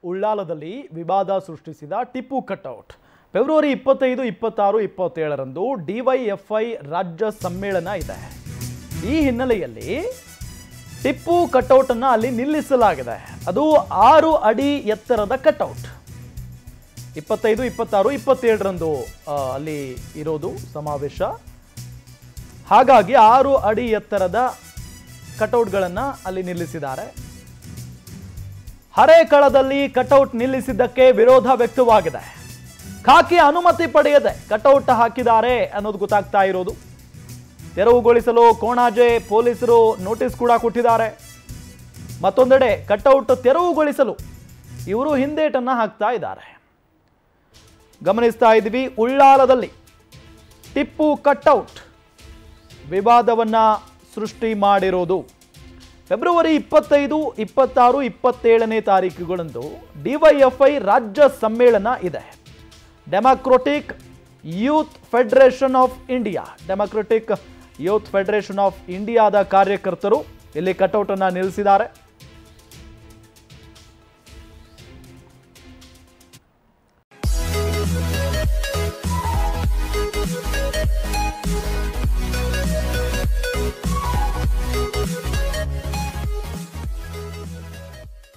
ಉಳ್ಳಾಲದಲ್ಲಿ ವಿವಾದ ಸೃಷ್ಟಿಸಿದ Tipu cutout February ಇಪ್ಪತ್ತೈದು ಇಪ್ಪತ್ತಾರು ಇಪ್ಪತ್ತೇಳರಂದು ಡಿವೈಎಫ್ಐ ರಾಜ್ಯ ಸಮ್ಮೇಳನ ಇದೆ ಈ ಹಿನ್ನೆಲೆಯಲ್ಲಿ ಟಿಪ್ಪು ಕಟ್ಔಟ್ ಅನ್ನ ಅಲ್ಲಿ ನಿಲ್ಲಿಸಲಾಗಿದೆ ಅದು ಆರು ಅಡಿ ಎತ್ತರದ ಕಟ್ಔಟ್ ಇಪ್ಪತ್ತೈದು ಇಪ್ಪತ್ತಾರು ಇಪ್ಪತ್ತೇಳರಂದು ಆ, ಅಲ್ಲಿ ಇರೋದು ಸಮಾವೇಶ ಹಾಗಾಗಿ ಆರು ಅಡಿ ಎತ್ತರದ ಕಟೌಟ್ಗಳನ್ನು ಅಲ್ಲಿ ನಿಲ್ಲಿಸಿದ್ದಾರೆ ಹರೇಕಳದಲ್ಲಿ ಕಟೌಟ್ ನಿಲ್ಲಿಸಿದ್ದಕ್ಕೆ ವಿರೋಧ ವ್ಯಕ್ತವಾಗಿದೆ ಖಾಕಿ ಅನುಮತಿ ಪಡೆಯದೆ ಕಟೌಟ್ ಹಾಕಿದ್ದಾರೆ ಅನ್ನೋದು ಗೊತ್ತಾಗ್ತಾ ಇರೋದು ತೆರವುಗೊಳಿಸಲು ಕೋಣಾಜೆ ಪೊಲೀಸರು ನೋಟಿಸ್ ಕೂಡ ಕೊಟ್ಟಿದ್ದಾರೆ ಮತ್ತೊಂದೆಡೆ ಕಟೌಟ್ ತೆರವುಗೊಳಿಸಲು ಇವರು ಹಿಂದೇಟನ್ನ ಹಾಕ್ತಾ ಇದ್ದಾರೆ ಗಮನಿಸ್ತಾ ಇದ್ವಿ ಉಳ್ಳಾಲದಲ್ಲಿ ಟಿಪ್ಪು ಕಟ್ಔಟ್ ವಿವಾದವನ್ನ ಸೃಷ್ಟಿ ಮಾಡಿರೋದು ಫೆಬ್ರವರಿ ಇಪ್ಪತ್ತೈದು ಇಪ್ಪತ್ತಾರು ಇಪ್ಪತ್ತೇಳನೇ ತಾರೀಕುಗಳಂದು ಡಿವೈಎಫ್ಐ ರಾಜ್ಯ ಸಮ್ಮೇಳನ ಇದೆ democratic youth federation of India democratic youth federation of ಇಂಡಿಯಾದ ಕಾರ್ಯಕರ್ತರು ಇಲ್ಲಿ ಕಟೌಟ್ ಅನ್ನ ನಿಲ್ಲಿಸಿದ್ದಾರೆ